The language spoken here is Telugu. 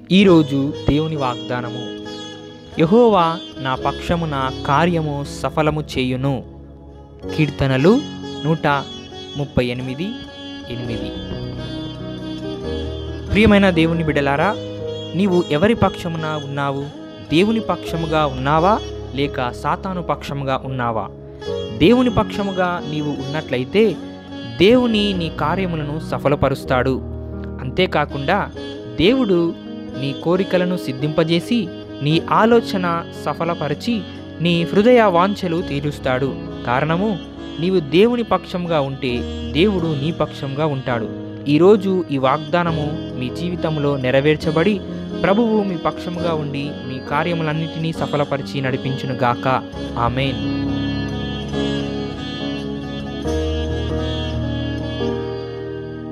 ఈరోజు దేవుని వాగ్దానము యహోవా నా పక్షమున కార్యము సఫలము చేయును కీర్తనలు నూట ముప్పై ఎనిమిది ఎనిమిది ప్రియమైన దేవుని బిడలారా నీవు ఎవరి పక్షమున ఉన్నావు దేవుని పక్షముగా ఉన్నావా లేక సాతాను పక్షముగా ఉన్నావా దేవుని పక్షముగా నీవు ఉన్నట్లయితే దేవుని నీ కార్యములను సఫలపరుస్తాడు అంతేకాకుండా దేవుడు నీ కోరికలను సిద్ధింపజేసి నీ ఆలోచన సఫలపరిచి నీ హృదయ వాంఛలు తీరుస్తాడు కారణము నీవు దేవుని పక్షంగా ఉంటే దేవుడు నీ పక్షంగా ఉంటాడు ఈరోజు ఈ వాగ్దానము మీ జీవితంలో నెరవేర్చబడి ప్రభువు మీ పక్షముగా ఉండి మీ కార్యములన్నిటినీ సఫలపరిచి నడిపించునుగాక ఆమెన్